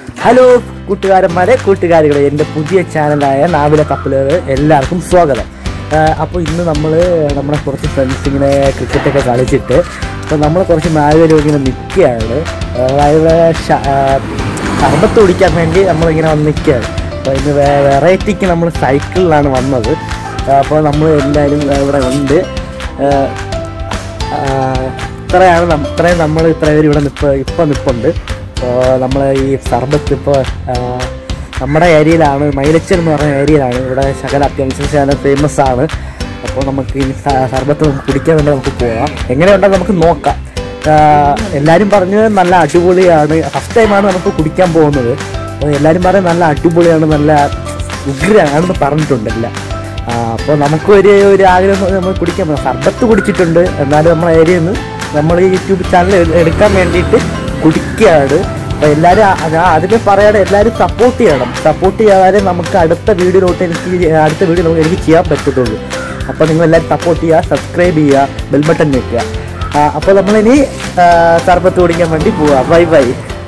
Hello കൂട്ടുകാരന്മാരെ കൂട്ടുകാരികളെ എൻ്റെ പുതിയ ചാനലായ നാവിലെ കപ്പലുകൾ എല്ലാവർക്കും സ്വാഗതം അപ്പോൾ ഇന്ന് നമ്മൾ നമ്മുടെ കുറച്ച് ഫ്രണ്ട്സ് ഇങ്ങനെ ക്രിക്കറ്റൊക്കെ കളിച്ചിട്ട് അപ്പോൾ നമ്മൾ കുറച്ച് നാലുപേരും ഇങ്ങനെ നിൽക്കുകയാണ് അതായത് ഷ- ആ, സർബത്ത് കുടിക്കാൻ വേണ്ടി നമ്മളിങ്ങനെ വന്ന് നിൽക്കുകയാണ് അപ്പോൾ ഇന്ന് വെറൈറ്റിക്ക് നമ്മൾ സൈക്കിളിലാണ് വന്നത് അപ്പോൾ നമ്മൾ എല്ലാവരും ഇവിടെ ഉണ്ട് ആ, ആ, ഇത്രയാണ് നം- ഇത്രയും നമ്മൾ ഇത്ര പേര് ഇവിടെ നിൽപ്പ് ഇപ്പം നിൽപ്പുണ്ട് അപ്പോൾ നമ്മൾ ഈ സർബത്ത് ഇപ്പോൾ നമ്മുടെ ഏരിയയിലാണ് മൈലച്ചൽ എന്ന് പറഞ്ഞ ഏരിയയിലാണ് ഇവിടെ ശകല അത്യാവശ്യം ശകലം ഫേമസ് ആണ് അപ്പോൾ നമുക്ക് ഈ സ- സർബത്ത് നമുക്ക് കുടിക്കാൻ വേണ്ടി നമുക്ക് പോകാം എങ്ങനെയുണ്ടെന്ന് നമുക്ക് നോക്കാം ആ, എല്ലാവരും പറഞ്ഞ് നല്ല അടിപൊളിയാണ് ഫസ്റ്റ് ടൈമാണ് നമുക്ക് കുടിക്കാൻ പോകുന്നത് അപ്പോൾ എല്ലാവരും പറയും നല്ല അടിപൊളിയാണ് നല്ല ഉഗ്രനാണെന്ന് പറഞ്ഞിട്ടുണ്ടല്ല അപ്പോൾ നമുക്ക് ഒരു ഒരു ആഗ്രഹം നമ്മൾ കുടിക്കാൻ പറ്റും സർബത്ത് കുടിച്ചിട്ടുണ്ട് എന്നാലും നമ്മളെ ഏരിയയിൽ നിന്ന് നമ്മൾ ഈ യൂട്യൂബ് ചാനൽ എടുക്കാൻ വേണ്ടിയിട്ട് കുടിക്കുകയാണ് അപ്പോൾ എല്ലാവരും ആ- ഞാൻ ആദ്യമേ പറയാതെ എല്ലാവരും സപ്പോർട്ട് ചെയ്യണം സപ്പോർട്ട് ചെയ്യാതെ നമുക്ക് അടുത്ത വീഡിയോയിലോട്ട് എനിക്ക് അടുത്ത വീഡിയോ നമുക്ക് എനിക്ക് ചെയ്യാൻ പറ്റത്തുള്ളൂ അപ്പോൾ നിങ്ങൾ എല്ലാവരും സപ്പോർട്ട് ചെയ്യുക സബ്സ്ക്രൈബ് ചെയ്യുക ബെൽ ബട്ടൺ വെക്കുക അപ്പോൾ നമ്മളിനി ആ, സർബത്ത് കുടിക്കാൻ വേണ്ടി പോവാം ബൈ ബൈ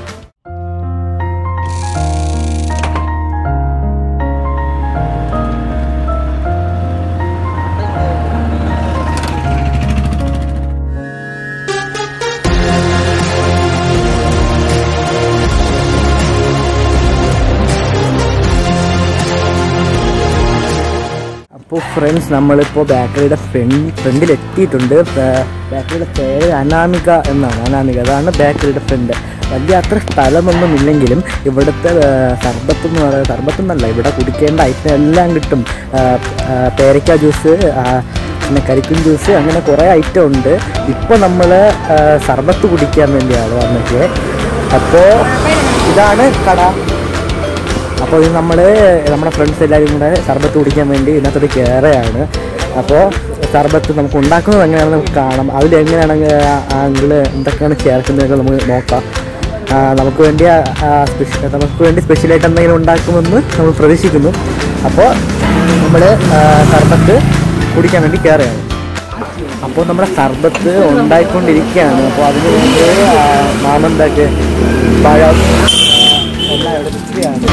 അപ്പോൾ ഫ്രണ്ട്സ് നമ്മളിപ്പോൾ ബേക്കറിയുടെ ഫ്രണ്ട് ഫ്രണ്ടിൽ എത്തിയിട്ടുണ്ട് ബേ- ബേക്കറിയുടെ പേര് അനാമിക എന്നാണ് അനാമിക അതാണ് ബേക്കറിയുടെ ഫ്രണ്ട് വലിയ അത്ര സ്ഥലമൊന്നും ഇല്ലെങ്കിലും ഇവിടുത്തെ ആ, സർബത്ത് എന്ന് പറയുന്നത് സർബത്ത് എന്നല്ല ഇവിടെ കുടിക്കേണ്ട ഐറ്റം എല്ലാം കിട്ടും ആ, ആ, പേരയ്ക്ക ജ്യൂസ് ആ, പിന്നെ കരിക്കും ജ്യൂസ് അങ്ങനെ കുറേ ഐറ്റം ഉണ്ട് ഇപ്പോൾ നമ്മൾ സർബത്ത് കുടിക്കാൻ വേണ്ടിയാണ് വന്നിട്ട് അപ്പോൾ ഇതാണ് കട അപ്പോൾ ഇത് നമ്മൾ നമ്മുടെ ഫ്രണ്ട്സ് എല്ലാവരും കൂടെ സർബത്ത് കുടിക്കാൻ വേണ്ടി ഇതിനകത്തോട്ട് കയറുകയാണ് അപ്പോൾ സർബത്ത് നമുക്ക് ഉണ്ടാക്കുന്നത് എങ്ങനെയാണെന്ന് നമുക്ക് കാണാം അതിൽ എങ്ങനെയാണ് ആങ്കിള് എന്തൊക്കെയാണ് ചേർക്കുന്നതൊക്കെ നമുക്ക് നോക്കാം ആ, നമുക്ക് വേണ്ടി സ്പെഷ്യൽ നമുക്ക് വേണ്ടി സ്പെഷ്യലായിട്ട് എന്തെങ്കിലും ഉണ്ടാക്കുമെന്ന് നമ്മൾ പ്രതീക്ഷിക്കുന്നു അപ്പോൾ നമ്മൾ സർബത്ത് കുടിക്കാൻ വേണ്ടി കയറുകയാണ് അപ്പോൾ നമ്മുടെ സർബത്ത് ഉണ്ടായിക്കൊണ്ടിരിക്കുകയാണ് അപ്പോൾ അതിന് വേണ്ടി ആ, മാമന്തൊക്കെ പഴം ആ, എല്ലാം ഇവിടെ മിക്സിയാണ്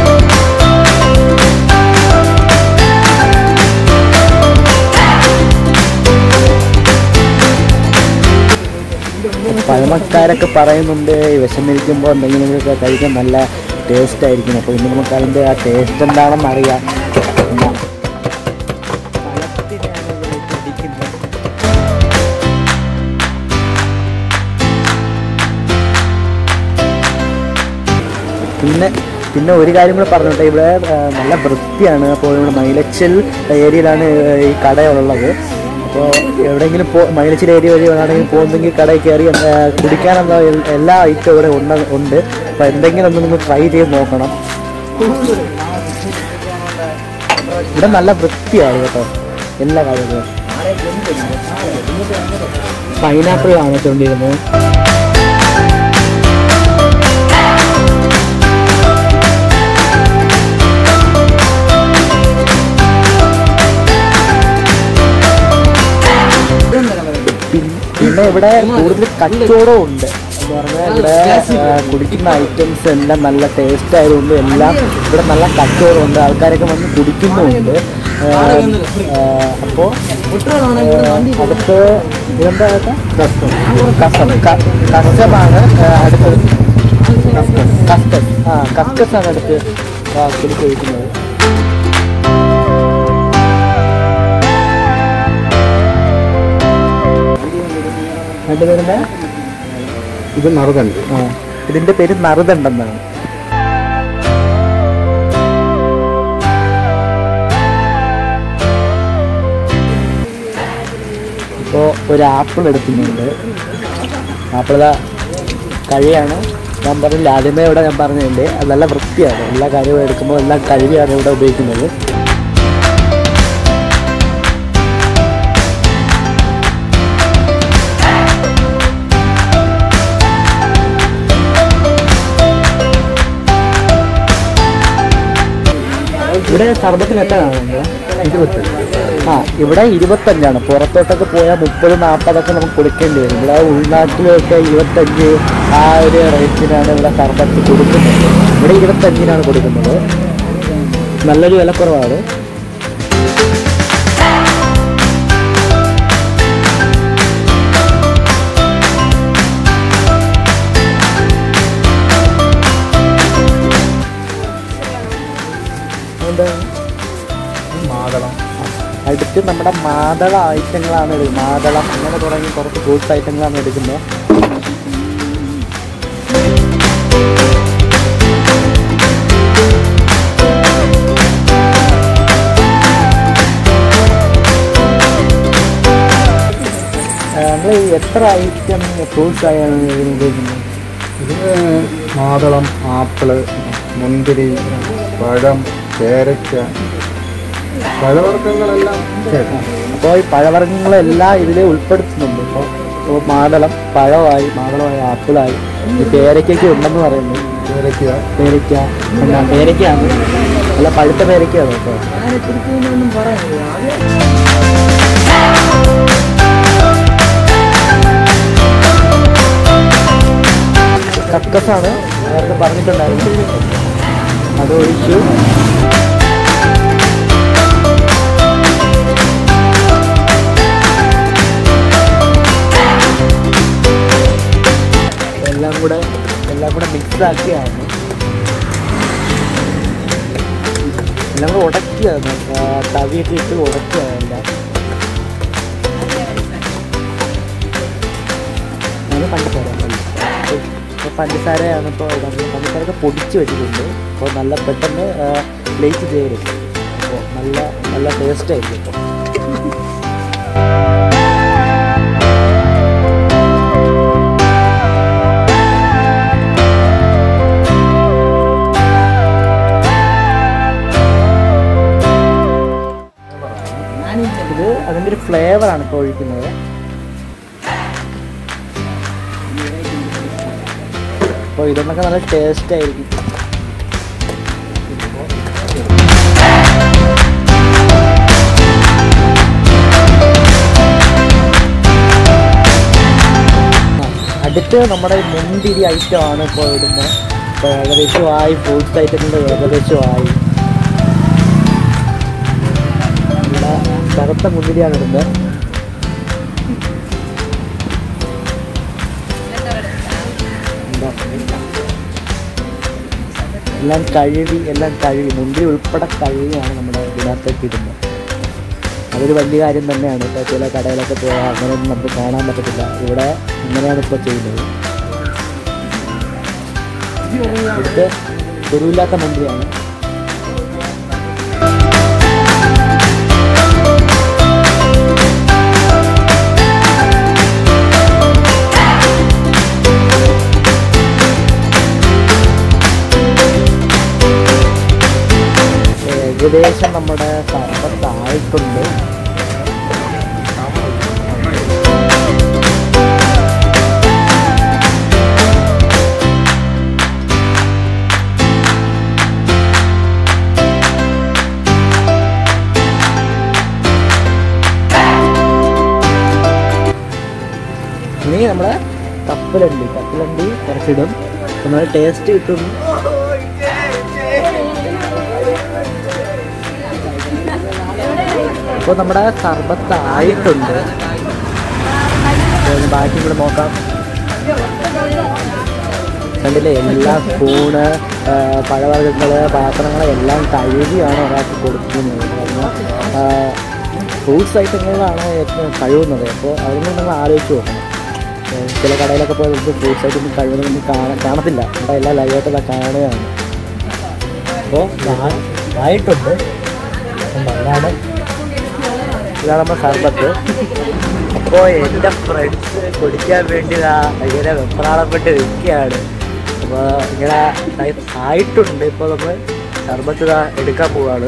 പഴമക്കാരൊക്കെ പറയുന്നുണ്ട് ഈ വിശന്നിരിക്കുമ്പോൾ എന്തെങ്കിലുമൊക്കെ കഴിക്കാൻ നല്ല ടേസ്റ്റ് ആയിരിക്കും അപ്പോൾ ഇന്ന് നമുക്ക് അതിൻ്റെ ആ ടേസ്റ്റ് എന്താണെന്ന് അറിയാം എന്നാ. പഴത്തിനെയാണ് ഇവിടെ ഇട്ടിരിക്കുന്നത്. പിന്നെ പിന്നെ ഒരു കാര്യം കൂടെ പറഞ്ഞോട്ടെ ഇവിടെ ആ, നല്ല വൃത്തിയാണ് അപ്പോൾ ഇവിടെ മൈലച്ചൽ ഏരിയയിലാണ് ഈ കടയുള്ളത് അപ്പോൾ എവിടെയെങ്കിലും പോ മൈലച്ചൽ ഏരിയ വഴി ആണെങ്കിൽ പോകുന്നെങ്കിൽ കടയിൽ കയറി ആ, കുടിക്കാനുള്ള എൽ- എല്ലാ ഐറ്റവും ഇവിടെ ഉണ്ട് ഉണ്ട് അപ്പോൾ എന്തെങ്കിലും ഒന്ന് നിങ്ങൾ ട്രൈ ചെയ്ത് നോക്കണം ഇവിടെ നല്ല വൃത്തിയാണ് കേട്ടോ എല്ലാ കാര്യങ്ങളും പൈനാപ്പിൾ കാണിച്ചുകൊണ്ടിരുന്നത് പിൻ- പിന്നെ ഇവിടെ കൂടുതൽ കച്ചവടവും ഉണ്ട് എന്ന് പറഞ്ഞാൽ ഇവിടെ ആ, കുടിക്കുന്ന ഐറ്റംസ് എല്ലാം നല്ല ടേസ്റ്റ് ആയതുകൊണ്ട് എല്ലാം ഇവിടെ നല്ല കച്ചവടമുണ്ട് ആൾക്കാരൊക്കെ വന്ന് കുടിക്കുന്നുമുണ്ട് അപ്പോൾ അടുത്ത് ഇതെന്താ കേട്ടോ? കസം ക- കസമാണ് ആ, അടുത്തത് കസ്കസ് കസ്കസ് ആ കസ്കസ് ആണ് അടുത്ത് ആ, കുടിച്ച് കഴിക്കുന്നത് അതിൻ്റെ പേരെന്താ ഇത് നറുകണ്ട് ആ ഇതിന്റെ പേര് നറുതണ്ടെന്നാണ് ഇപ്പോൾ ഒരു ആപ്പിൾ എടുക്കുന്നുണ്ട് ആപ്പിൾ ഇതാ കഴിയാണ് ഞാൻ പറഞ്ഞില്ല ആദ്യമേ ഇവിടെ ഞാൻ പറഞ്ഞിട്ടുണ്ട് അത് നല്ല വൃത്തിയാണ് എല്ലാ കാര്യവും എടുക്കുമ്പോൾ എല്ലാം കഴിയാണ് ഇവിടെ ഉപയോഗിക്കുന്നത് ഇവിടെ സർബത്തിന് എത്രയാണ് ഇരുപത്തി ആ ഇവിടെ ഇരുപത്തഞ്ചാണ് പുറത്തോട്ടൊക്കെ പോയാൽ മുപ്പത് നാൽപ്പതൊക്കെ നമുക്ക് കൊടുക്കേണ്ടി വരും ഇവിടെ ഉൾനാട്ടിലൊക്കെ ഇരുപത്തഞ്ച് ആ ഒരു റേറ്റിനാണ് ഇവിടെ സർബത്ത് കൊടുക്കുന്നത് ഇവിടെ ഇരുപത്തഞ്ചിനാണ് കൊടുക്കുന്നത് നല്ലൊരു വിലക്കുറവാണ് എന്താണ് മാതളം അടുത്ത് നമ്മുടെ മാതള ഐറ്റങ്ങളാണ് എടുക്കുന്നത് മാതളം അങ്ങനെ തുടങ്ങി കുറച്ച് ഫ്രൂട്ട്സ് ഐറ്റങ്ങളാണ് എടുക്കുന്നത് നമ്മൾ എത്ര ഐറ്റം ഫ്രൂട്ട്സ് ആയാണ് ഇതിന് ഉപയോഗിക്കുന്നത് ഇത് മാതളം ആപ്പിള് മുന്തിരി പഴം പേരയ്ക്ക പഴവർഗ്ഗങ്ങളെല്ലാം ചേർക്കാം അപ്പോൾ ഈ പഴവർഗ്ഗങ്ങളെല്ലാം ഇതിൽ ഉൾപ്പെടുത്തുന്നുണ്ട് ഇപ്പോൾ ഇപ്പോൾ മാതളം പഴമായി മാതളമായി ആപ്പിളായി ഈ പേരയ്ക്കൊക്കെ ഉണ്ടെന്ന് പറയുന്നു പേരയ്ക്ക പേരയ്ക്ക പിന്നെ പേരയ്ക്കാണ് അല്ല പഴുത്ത പേരയ്ക്കാണ് കേട്ടോ കക്കസാണ് നേരത്തെ പറഞ്ഞിട്ടുണ്ടായിരുന്നു അത് ഒഴിച്ചു എല്ലാം കൂടെ എല്ലാം കൂടെ മിക്സ് ആക്കിയാണ് എല്ലാം കൂടെ ഉടക്കിയാണ് തവിയൊക്കെ ഇട്ട് ഉടക്കിയാണ് എല്ലാം അത് പഞ്ചസാര ഇപ്പോൾ പഞ്ചസാരയാണ് ഇപ്പോൾ നമ്മൾ പഞ്ചസാരയൊക്കെ പൊടിച്ച് വെച്ചിട്ടുണ്ട് അപ്പോൾ നല്ല പെട്ടെന്ന് ലേറ്റ് ചേരും അപ്പോൾ നല്ല നല്ല ടേസ്റ്റ് ആയിരിക്കും ഇപ്പോൾ ഇത് അതിൻ്റെ ഒരു ഫ്ലേവറാണ് ഇപ്പോൾ ഒഴിക്കുന്നത് അപ്പോൾ ഇതൊന്നൊക്കെ നല്ല ടേസ്റ്റ് ആയിരിക്കും അടുത്ത് നമ്മുടെ മുന്തിരി ഐറ്റം ആണ് ഇപ്പോൾ ഇടുന്നത് ഇപ്പോൾ ഏകദേശമായി ഫ്രൂട്ട്സ് ഐറ്റങ്ങളുടെ ഏകദേശമായി ഇവിടെ കറുത്ത മുന്തിരിയാണ് ഇടുന്നത് എന്താ എല്ലാം കഴുകി എല്ലാം കഴുകി മുന്തിരി ഉൾപ്പെടെ കഴുകിയാണ് നമ്മുടെ ഇതിനകത്തേക്ക് ഇടുന്നത് അതൊരു വലിയ കാര്യം തന്നെയാണ് ഇപ്പോൾ ചില കടയിലൊക്കെ പോയാൽ അങ്ങനെയൊന്നും നമുക്ക് കാണാൻ പറ്റത്തില്ല ഇവിടെ ഇങ്ങനെയാണ് ഇപ്പോൾ ചെയ്യുന്നത് ഇവിടുത്തെ കുരുവില്ലാത്ത മുന്തിരിയാണ് ഏകദേശം നമ്മുടെ സർബത്തായിട്ടുണ്ട് ഇനി നമ്മുടെ കപ്പലണ്ടി കപ്പലണ്ടി കുറച്ചിടും നമ്മൾ ടേസ്റ്റ് കിട്ടും ഇപ്പോൾ നമ്മുടെ സർബത്ത് ആയിട്ടുണ്ട് അപ്പോൾ ഇനി ബാക്കി ഇവിടെ നോക്കാം കണ്ടില്ലേ എല്ലാ സ്പൂണ് പഴവർഗ്ഗങ്ങൾ പാത്രങ്ങൾ എല്ലാം കഴുകിയാണ് ഒരാൾക്ക് കൊടുക്കുന്നത് കാരണം ഫ്രൂട്ട്സ് ഐറ്റങ്ങളിലാണ് ഏറ്റവും കഴുകുന്നത് അപ്പോൾ അതിന് നമ്മൾ ആലോചിച്ച് നോക്കണം ഏഹ് ചില കടയിലൊക്കെ പോയി നമുക്ക് ഫ്രൂട്ട്സ് ഐറ്റം കഴുകുന്നതൊന്നും കാണാൻ കാണത്തില്ല അവിടെ എല്ലാം ലൈവായിട്ട് കാണുകയാണ് അപ്പോൾ ആയിട്ടുണ്ട് ഉണ്ടോ? ഇതാണ് ഇതാണ് നമ്മുടെ സർബത്ത് അപ്പോൾ എൻ്റെ ഫ്രണ്ട്സ് കുടിക്കാൻ വേണ്ടി ദാ ഇങ്ങനെ വെപ്രാളപ്പെട്ട് നിൽക്കുകയാണ് അപ്പോൾ ഇങ്ങനെ ആയി- ആയിട്ടുണ്ട് ഇപ്പോൾ നമ്മൾ സർബത്ത് ഇതാ എടുക്കാൻ പോവാണ്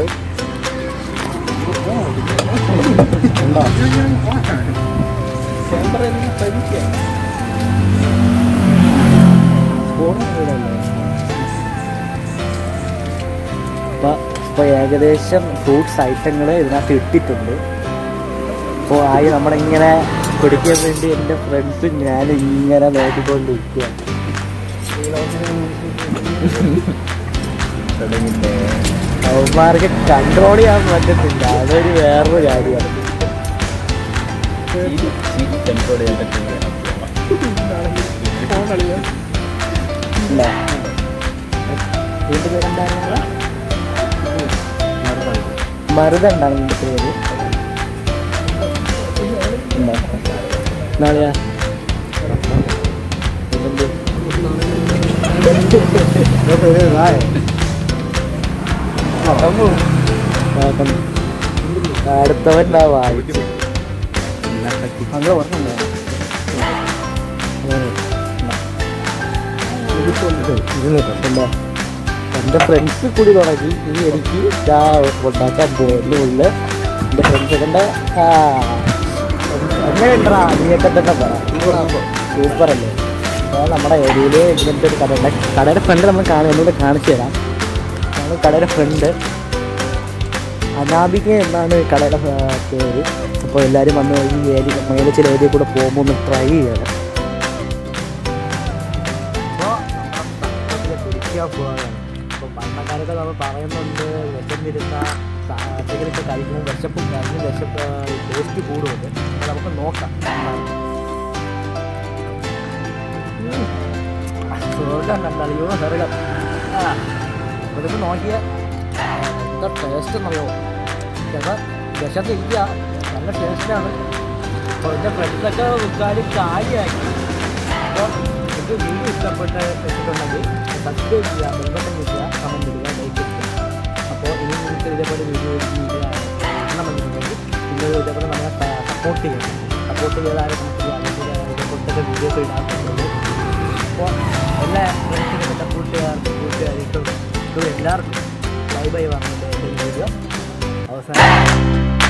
ഉണ്ടോ? സ്പൂൺ ഇവിടെയല്ലേ? അപ്പോൾ ഇപ്പോൾ ഏകദേശം ഫ്രൂട്ട്സ് ഐറ്റങ്ങൾ ഇതിനകത്ത് ഇട്ടിട്ടുണ്ട് അപ്പോൾ ആയി നമ്മളിങ്ങനെ കുടിക്കാൻ വേണ്ടി എൻ്റെ ഫ്രണ്ട്സും ഞാനും ഇങ്ങനെ നോക്കിക്കൊണ്ടിരിക്കുക തുടങ്ങിയില്ലേ അവന്മാർക്ക് കൺട്രോൾ ചെയ്യാൻ പറ്റത്തില്ല അതൊരു വേറൊരു കാര്യമാണ് കൺട്രോൾ ചെയ്യാൻ പറ്റുന്നത് ഇല്ലേ? ഇതിന്റെ പേരെന്താണ് മരുത ഉണ്ടാണ് ഇതിന്റെ പേര് ഇല്ലേ? നാളെയാ ഇതെന്ത്? നോക്കുന്നു. അടുത്തവൻ ദാ വായിച്ചു അങ്ങനെ പറഞ്ഞോ എന്താ എൻ്റെ ഫ്രണ്ട്സ് കൂടി തുടങ്ങി ഇനി എനിക്ക് ചാ ഉണ്ടാക്കാൻ പോകുന്നു ഉള്ളിൽ എൻ്റെ ഫ്രണ്ട്സ് കണ്ട ആ എങ്ങനെയുണ്ടാ നീയൊക്കെ തന്നെ പറ സൂപ്പർ അല്ലേ അപ്പോൾ നമ്മുടെ ഏരിയയിൽ ഇങ്ങനത്തെ ഒരു കടയുണ്ട് കടയുടെ ഫ്രണ്ട് നമ്മൾ കാണും ഒന്നുകൂടെ കാണിച്ചു തരാം നമ്മൾ കടയുടെ ഫ്രണ്ട് അനാബിക എന്നാണ് കടയുടെ ആ, പേര് അപ്പോൾ എല്ലാവരും വന്ന് ഈ ഏരിയ മേലച്ചിൽ ഏരിയ കൂടെ പോകുമ്പോൾ ഒന്ന് ട്രൈ ചെയ്യണം അപ്പോൾ പണ്ടക്കാരൊക്കെ നമ്മൾ പറയുന്നുണ്ട് വിശന്നിരുന്ന എന്തെങ്കിലുമൊക്കെ കഴിക്കുമ്പോൾ വിശപ്പും കഴിഞ്ഞ് വിശപ്പ് ടേസ്റ്റ് കൂടുമുണ്ട് അപ്പോൾ നമുക്ക് നോക്കാം ഉം. സ്വർഗം കണ്ടറിയോ സ്വർഗം ആ ഇതൊക്കെ നോക്കിയ എന്താ ടേസ്റ്റ് എന്നറിയോ ചില വിശന്നിരിക്കുക നല്ല ടേസ്റ്റാണ് അപ്പോൾ എൻ്റെ ഫ്രണ്ട്സൊക്കെ കാര്യം കാര്യമാക്കി അപ്പോൾ ഇത് വീഡിയോ ഇഷ്ടപ്പെട്ട് വെച്ചിട്ടുണ്ടെങ്കിൽ സബ്സ്ക്രൈബ് ചെയ്യുക ബെൽബട്ടൺ ചെയ്യുക കമൻറ്റ് ചെയ്യുക ലൈക്ക് ചെയ്യുക അപ്പോൾ ഇനി നിങ്ങൾക്ക് ഇതേപോലെ വീഡിയോ കാണണമെന്നുണ്ടെങ്കിൽ നിങ്ങൾ ഇതേപോലെ നമ്മളെ സപ്പോർട്ട് ചെയ്യണം സപ്പോർട്ട് ചെയ്താലും നമുക്ക് അല്ലെങ്കിൽ ഇതേപോലത്തെ വീഡിയോസ് ഇടാൻ പറ്റുള്ളൂ അപ്പോൾ എല്ലാ ഫ്രണ്ട്സിനും എൻ്റെ കൂട്ടുകാർക്കും കൂട്ടുകാർക്കും എല്ലാവർക്കും ബൈ ബൈ പറഞ്ഞിട്ട് എൻ്റെ വീഡിയോ അവസാനം